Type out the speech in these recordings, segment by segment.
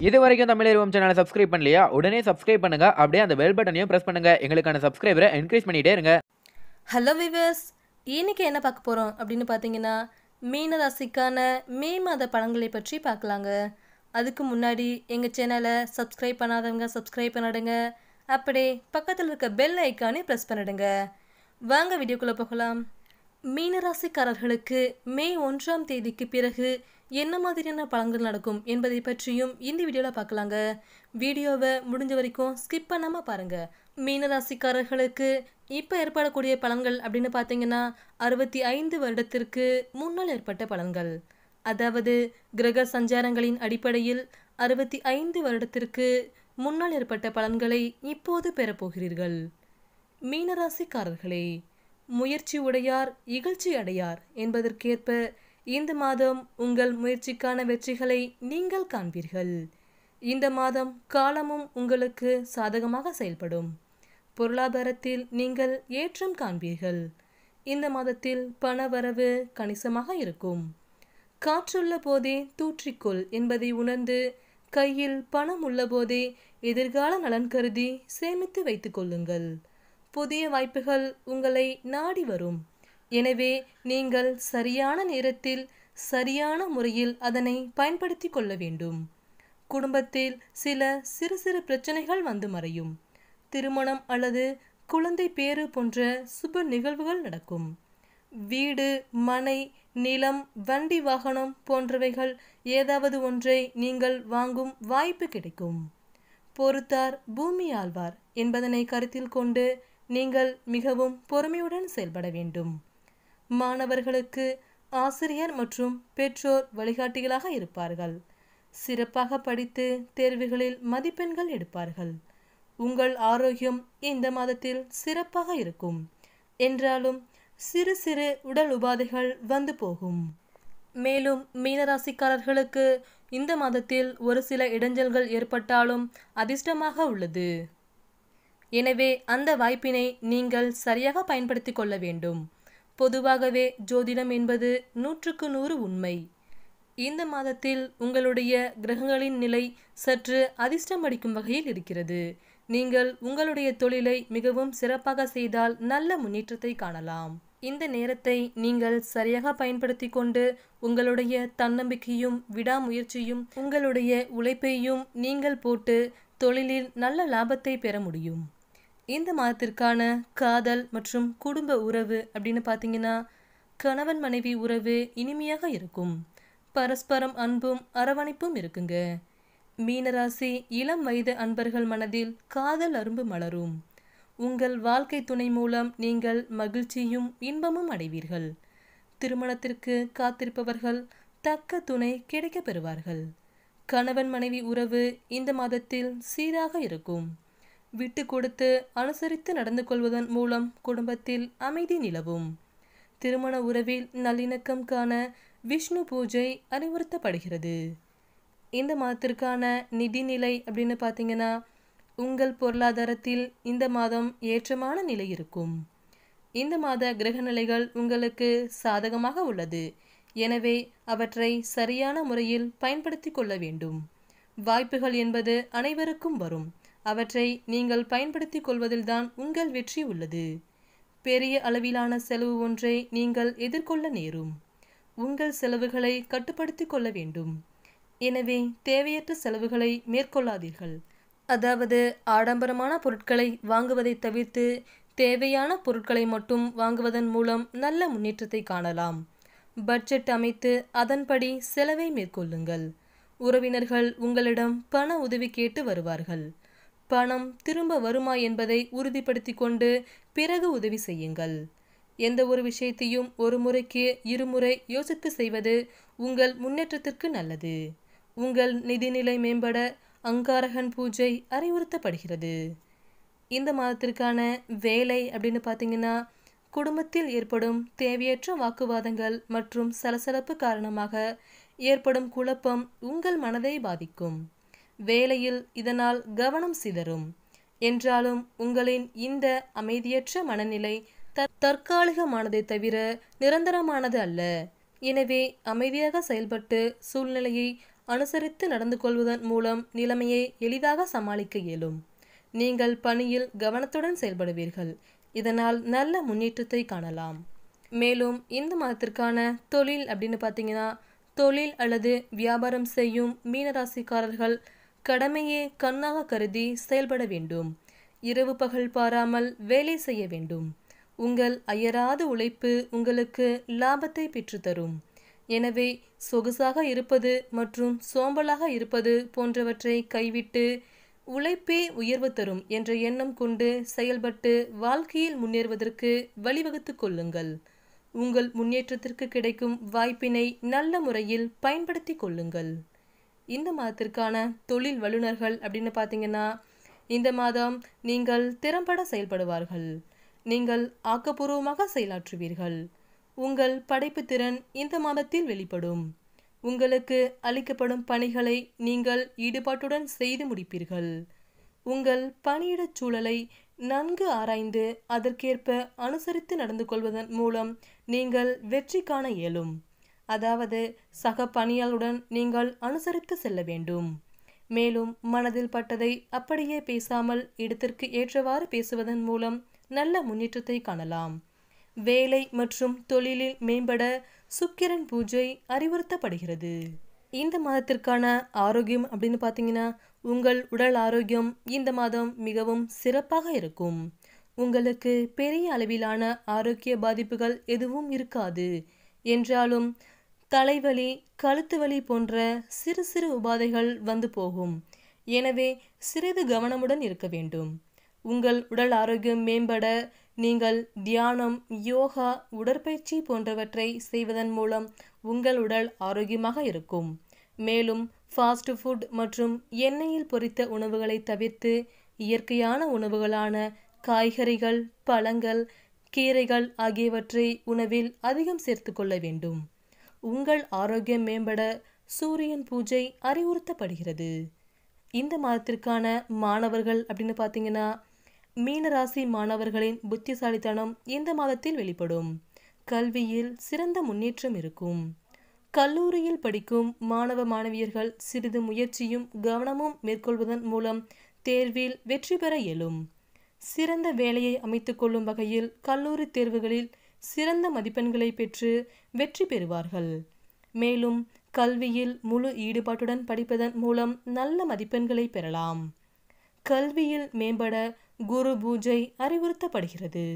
இது வரைக்கும் தமிழ் சேனலை சப்ஸ்கிரைப் பண்ணலையா உடனே சப்ஸ்கிரைப் பண்ணுங்க அப்படியே அந்த பெல் பட்டனையும் பிரஸ் பண்ணுங்க எங்களுக்கான சப்ஸ்கிரைபரை என்கரேஜ் பண்ணிட்டே இருங்க ஹலோ விவர்ஸ் இன்னைக்கு என்ன பார்க்க போகிறோம் அப்படின்னு பார்த்தீங்கன்னா மீன ராசிக்கான மே மாத பலன்களை பற்றி பார்க்கலாங்க அதுக்கு முன்னாடி எங்கள் சேனலை சப்ஸ்கிரைப் பண்ணாதவங்க சப்ஸ்கிரைப் பண்ணிடுங்க அப்படியே பக்கத்தில் இருக்க பெல் ஐக்கானே ப்ரெஸ் பண்ணிடுங்க வாங்க வீடியோக்குள்ளே போகலாம் மீனராசிக்காரர்களுக்கு மே ஒன்றாம் தேதிக்கு பிறகு என்ன மாதிரியான பலன்கள் நடக்கும் என்பதை பற்றியும் இந்த வீடியோவில் பார்க்கலாங்க வீடியோவை முடிஞ்ச வரைக்கும் ஸ்கிப் பண்ணாமல் பாருங்கள் மீனராசிக்காரர்களுக்கு இப்போ ஏற்படக்கூடிய பலன்கள் அப்படின்னு பார்த்தீங்கன்னா அறுபத்தி ஐந்து வருடத்திற்கு முன்னால் ஏற்பட்ட பலன்கள் அதாவது கிரக சஞ்சாரங்களின் அடிப்படையில் அறுபத்தி ஐந்து வருடத்திற்கு முன்னால் ஏற்பட்ட பலன்களை இப்போது பெறப்போகிறீர்கள் மீனராசிக்காரர்களே முயற்சி உடையார் இகழ்ச்சி அடையார் என்பதற்கேற்ப இந்த மாதம் உங்கள் முயற்சிக்கான வெற்றிகளை நீங்கள் காண்பீர்கள் இந்த மாதம் காலமும் உங்களுக்கு சாதகமாக செயல்படும் பொருளாதாரத்தில் நீங்கள் ஏற்றம் காண்பீர்கள் இந்த மாதத்தில் பண வரவு கணிசமாக இருக்கும் காற்றுள்ள போதே தூற்றிக்கொள் என்பதை உணர்ந்து கையில் பணம் உள்ள போதே எதிர்கால நலன் கருதி சேமித்து வைத்துக் கொள்ளுங்கள் புதிய வாய்ப்புகள் உங்களை நாடி வரும் எனவே நீங்கள் சரியான நேரத்தில் சரியான முறையில் அதனை பயன்படுத்தி கொள்ள வேண்டும் குடும்பத்தில் சில சிறு சிறு பிரச்சனைகள் வந்து மறையும் திருமணம் அல்லது குழந்தை பேறு போன்ற சுப நிகழ்வுகள் நடக்கும் வீடு மனை நிலம் வண்டி வாகனம் போன்றவைகள் ஏதாவது ஒன்றை நீங்கள் வாங்கும் வாய்ப்பு கிடைக்கும் பொறுத்தார் பூமி ஆழ்வார் என்பதனை கருத்தில் கொண்டு நீங்கள் மிகவும் பொறுமையுடன் செயல்பட வேண்டும் மாணவர்களுக்கு ஆசிரியர் மற்றும் பெற்றோர் வழிகாட்டிகளாக இருப்பார்கள் சிறப்பாக படித்து தேர்வுகளில் மதிப்பெண்கள் எடுப்பார்கள் உங்கள் ஆரோக்கியம் இந்த மாதத்தில் சிறப்பாக இருக்கும் என்றாலும் சிறு சிறு உடல் உபாதைகள் வந்து போகும் மேலும் மீனராசிக்காரர்களுக்கு இந்த மாதத்தில் ஒரு சில இடைஞ்சல்கள் ஏற்பட்டாலும் அதிர்ஷ்டமாக உள்ளது எனவே அந்த வாய்ப்பினை நீங்கள் சரியாக பயன்படுத்தி கொள்ள வேண்டும் பொதுவாகவே ஜோதிடம் என்பது நூற்றுக்கு நூறு உண்மை இந்த மாதத்தில் உங்களுடைய கிரகங்களின் நிலை சற்று அதிர்ஷ்டம் அடிக்கும் வகையில் இருக்கிறது நீங்கள் உங்களுடைய தொழிலை மிகவும் சிறப்பாக செய்தால் நல்ல முன்னேற்றத்தை காணலாம் இந்த நேரத்தை நீங்கள் சரியாக பயன்படுத்தி கொண்டு உங்களுடைய தன்னம்பிக்கையும் விடாமுயற்சியும் உங்களுடைய உழைப்பையும் நீங்கள் போட்டு தொழிலில் நல்ல லாபத்தை பெற முடியும் இந்த மாதத்திற்கான காதல் மற்றும் குடும்ப உறவு அப்படின்னு பார்த்தீங்கன்னா கணவன் மனைவி உறவு இனிமையாக இருக்கும் பரஸ்பரம் அன்பும் அரவணைப்பும் இருக்குங்க மீனராசி இளம் வயது அன்பர்கள் மனதில் காதல் அரும்பு மலரும் உங்கள் வாழ்க்கை துணை மூலம் நீங்கள் மகிழ்ச்சியும் இன்பமும் அடைவீர்கள் திருமணத்திற்கு காத்திருப்பவர்கள் தக்க துணை கிடைக்கப் பெறுவார்கள் கணவன் மனைவி உறவு இந்த மாதத்தில் சீராக இருக்கும் விட்டு கொடுத்து அனுசரித்து நடந்து கொள்வதன் மூலம் குடும்பத்தில் அமைதி நிலவும் திருமண உறவில் நல்லிணக்கம் காண விஷ்ணு பூஜை அறிவுறுத்தப்படுகிறது இந்த மாதத்திற்கான நிதிநிலை அப்படின்னு பார்த்தீங்கன்னா உங்கள் பொருளாதாரத்தில் இந்த மாதம் ஏற்றமான நிலை இருக்கும் இந்த மாத கிரக நிலைகள் உங்களுக்கு சாதகமாக உள்ளது எனவே அவற்றை சரியான முறையில் பயன்படுத்தி கொள்ள வேண்டும் வாய்ப்புகள் என்பது அனைவருக்கும் வரும் அவற்றை நீங்கள் பயன்படுத்தி கொள்வதில்தான் உங்கள் வெற்றி உள்ளது பெரிய அளவிலான செலவு ஒன்றை நீங்கள் எதிர்கொள்ள நேரும் உங்கள் செலவுகளை கட்டுப்படுத்தி கொள்ள வேண்டும் எனவே தேவையற்ற செலவுகளை மேற்கொள்ளாதீர்கள் அதாவது ஆடம்பரமான பொருட்களை வாங்குவதை தவிர்த்து தேவையான பொருட்களை மட்டும் வாங்குவதன் மூலம் நல்ல முன்னேற்றத்தை காணலாம் பட்ஜெட் அமைத்து அதன்படி செலவை மேற்கொள்ளுங்கள் உறவினர்கள் உங்களிடம் பண உதவி கேட்டு வருவார்கள் பணம் திரும்ப வருமா என்பதை உறுதிப்படுத்தி கொண்டு பிறகு உதவி செய்யுங்கள் எந்த ஒரு விஷயத்தையும் ஒரு முறைக்கு இருமுறை யோசித்து செய்வது உங்கள் முன்னேற்றத்திற்கு நல்லது உங்கள் நிதிநிலை மேம்பட அங்காரகன் பூஜை அறிவுறுத்தப்படுகிறது இந்த மாதத்திற்கான வேலை அப்படின்னு பார்த்தீங்கன்னா குடும்பத்தில் ஏற்படும் தேவையற்ற வாக்குவாதங்கள் மற்றும் சலசலப்பு காரணமாக ஏற்படும் குழப்பம் உங்கள் மனதை பாதிக்கும் வேலையில் இதனால் கவனம் சிதறும் என்றாலும் உங்களின் இந்த அமைதியற்ற மனநிலை தற்- தற்காலிகமானதை தவிர நிரந்தரமானது அல்ல எனவே அமைதியாக செயல்பட்டு சூழ்நிலையை அனுசரித்து நடந்து கொள்வதன் மூலம் நிலைமையை எளிதாக சமாளிக்க இயலும் நீங்கள் பணியில் கவனத்துடன் செயல்படுவீர்கள் இதனால் நல்ல முன்னேற்றத்தை காணலாம் மேலும் இந்த மாதத்திற்கான தொழில் அப்படின்னு பார்த்தீங்கன்னா தொழில் அல்லது வியாபாரம் செய்யும் மீனராசிக்காரர்கள் கடமையே கண்ணாக கருதி செயல்பட வேண்டும் இரவு பகல் பாராமல் வேலை செய்ய வேண்டும் உங்கள் அயராத உழைப்பு உங்களுக்கு லாபத்தை பெற்றுத்தரும் எனவே சொகுசாக இருப்பது மற்றும் சோம்பலாக இருப்பது போன்றவற்றை கைவிட்டு உழைப்பே உயர்வு தரும் என்ற எண்ணம் கொண்டு செயல்பட்டு வாழ்க்கையில் முன்னேறுவதற்கு வழிவகுத்துக் கொள்ளுங்கள் உங்கள் முன்னேற்றத்திற்கு கிடைக்கும் வாய்ப்பினை நல்ல முறையில் பயன்படுத்திக் கொள்ளுங்கள் இந்த மாதத்திற்கான தொழில் வல்லுநர்கள் அப்படின்னு பார்த்தீங்கன்னா இந்த மாதம் நீங்கள் திறம்பட செயல்படுவார்கள் நீங்கள் ஆக்கப்பூர்வமாக செயலாற்றுவீர்கள் உங்கள் படைப்பு திறன் இந்த மாதத்தில் வெளிப்படும் உங்களுக்கு அளிக்கப்படும் பணிகளை நீங்கள் ஈடுபாட்டுடன் செய்து முடிப்பீர்கள் உங்கள் பணியிடச் சூழலை நன்கு ஆராய்ந்து அதற்கேற்ப அனுசரித்து நடந்து கொள்வதன் மூலம் நீங்கள் வெற்றி காண இயலும் அதாவது சக பணியாளருடன் நீங்கள் அனுசரித்து செல்ல வேண்டும் மேலும் மனதில் பட்டதை அப்படியே பேசாமல் இடத்திற்கு ஏற்றவாறு பேசுவதன் மூலம் நல்ல முன்னேற்றத்தை காணலாம் வேலை மற்றும் தொழிலில் மேம்பட சுக்கிரன் பூஜை அறிவுறுத்தப்படுகிறது இந்த மாதத்திற்கான ஆரோக்கியம் அப்படின்னு பார்த்தீங்கன்னா உங்கள் உடல் ஆரோக்கியம் இந்த மாதம் மிகவும் சிறப்பாக இருக்கும் உங்களுக்கு பெரிய அளவிலான ஆரோக்கிய பாதிப்புகள் எதுவும் இருக்காது என்றாலும் தலைவலி கழுத்து வலி போன்ற சிறு சிறு உபாதைகள் வந்து போகும் எனவே சிறிது கவனமுடன் இருக்க வேண்டும் உங்கள் உடல் ஆரோக்கியம் மேம்பட நீங்கள் தியானம் யோகா உடற்பயிற்சி போன்றவற்றை செய்வதன் மூலம் உங்கள் உடல் ஆரோக்கியமாக இருக்கும் மேலும் ஃபாஸ்ட் ஃபுட் மற்றும் எண்ணெயில் பொரித்த உணவுகளை தவிர்த்து இயற்கையான உணவுகளான காய்கறிகள் பழங்கள் கீரைகள் ஆகியவற்றை உணவில் அதிகம் சேர்த்துக்கொள்ள வேண்டும் உங்கள் ஆரோக்கியம் மேம்பட சூரியன் பூஜை அறிவுறுத்தப்படுகிறது இந்த மாதத்திற்கான மாணவர்கள் அப்படின்னு பார்த்தீங்கன்னா மீனராசி மாணவர்களின் புத்திசாலித்தனம் இந்த மாதத்தில் வெளிப்படும் கல்வியில் சிறந்த முன்னேற்றம் இருக்கும் கல்லூரியில் படிக்கும் மாணவ மாணவியர்கள் சிறிது முயற்சியும் கவனமும் மேற்கொள்வதன் மூலம் தேர்வில் வெற்றி பெற இயலும் சிறந்த வேலையை அமைத்துக் கொள்ளும் வகையில் கல்லூரி தேர்வுகளில் சிறந்த மதிப்பெண்களை பெற்று வெற்றி பெறுவார்கள் மேலும் கல்வியில் முழு ஈடுபாட்டுடன் படிப்பதன் மூலம் நல்ல மதிப்பெண்களை பெறலாம் கல்வியில் மேம்பட குரு பூஜை அறிவுறுத்தப்படுகிறது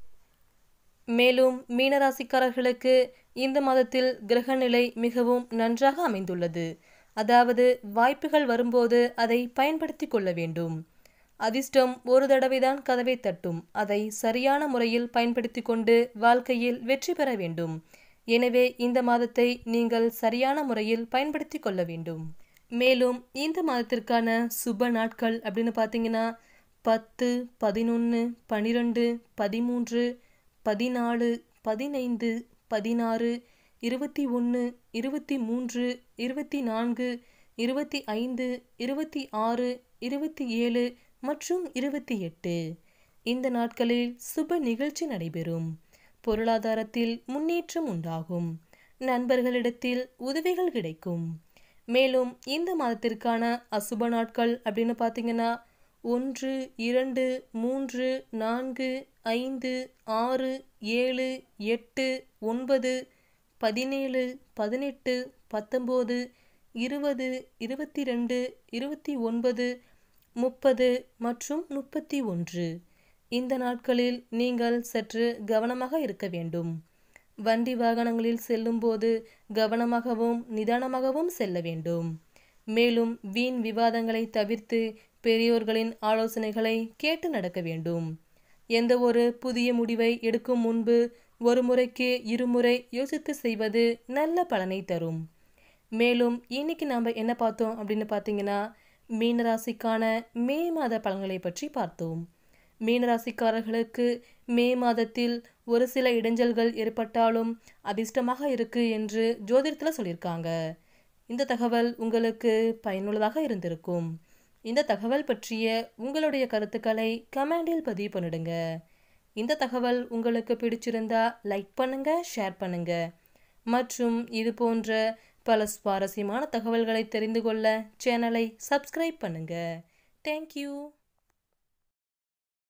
மேலும் மீனராசிக்காரர்களுக்கு இந்த மாதத்தில் கிரகநிலை மிகவும் நன்றாக அமைந்துள்ளது அதாவது வாய்ப்புகள் வரும்போது அதை பயன்படுத்தி கொள்ள வேண்டும் அதிர்ஷ்டம் ஒரு தடவைதான் கதவை தட்டும் அதை சரியான முறையில் பயன்படுத்தி கொண்டு வாழ்க்கையில் வெற்றி பெற வேண்டும் எனவே இந்த மாதத்தை நீங்கள் சரியான முறையில் பயன்படுத்தி கொள்ள வேண்டும் மேலும் இந்த மாதத்திற்கான சுப நாட்கள் அப்படின்னு பார்த்தீங்கன்னா பத்து பதினொன்று பனிரெண்டு பதிமூன்று பதினாலு பதினைந்து பதினாறு இருபத்தி ஒன்று இருபத்தி மூன்று இருபத்தி நான்கு இருபத்தி ஐந்து இருபத்தி ஆறு இருபத்தி ஏழு மற்றும் இருபத்தி எட்டு இந்த நாட்களில் சுப நிகழ்ச்சி நடைபெறும் பொருளாதாரத்தில் முன்னேற்றம் உண்டாகும் நண்பர்களிடத்தில் உதவிகள் கிடைக்கும் மேலும் இந்த மாதத்திற்கான அசுப நாட்கள் அப்படின்னு பார்த்தீங்கன்னா ஒன்று இரண்டு மூன்று நான்கு ஐந்து ஆறு ஏழு எட்டு ஒன்பது பதினேழு பதினெட்டு பத்தொம்போது இருபது இருபத்தி ரெண்டு இருபத்தி ஒன்பது முப்பது மற்றும் முப்பத்தி ஒன்று இந்த நாட்களில் நீங்கள் சற்று கவனமாக இருக்க வேண்டும் வண்டி வாகனங்களில் செல்லும்போது கவனமாகவும் நிதானமாகவும் செல்ல வேண்டும் மேலும் வீண் விவாதங்களை தவிர்த்து பெரியோர்களின் ஆலோசனைகளை கேட்டு நடக்க வேண்டும் எந்த ஒரு புதிய முடிவை எடுக்கும் முன்பு ஒரு முறைக்கு இருமுறை யோசித்து செய்வது நல்ல பலனை தரும் மேலும் இன்னைக்கு நாம் என்ன பார்த்தோம் அப்படின்னு பார்த்தீங்கன்னா மீனராசிக்கான மே மாத பலன்களை பற்றி பார்த்தோம் மீனராசிக்காரர்களுக்கு மே மாதத்தில் ஒரு சில இடைஞ்சல்கள் ஏற்பட்டாலும் அதிர்ஷ்டமாக இருக்கு என்று ஜோதிடத்தில் சொல்லியிருக்காங்க இந்த தகவல் உங்களுக்கு பயனுள்ளதாக இருந்திருக்கும் இந்த தகவல் பற்றிய உங்களுடைய கருத்துக்களை கமெண்டில் பதிவு பண்ணிடுங்க இந்த தகவல் உங்களுக்கு பிடிச்சிருந்தா லைக் பண்ணுங்க ஷேர் பண்ணுங்க மற்றும் இது போன்ற பல சுவாரஸ்யமான தகவல்களை தெரிந்து கொள்ள சேனலை சப்ஸ்கிரைப் பண்ணுங்க தேங்க்யூ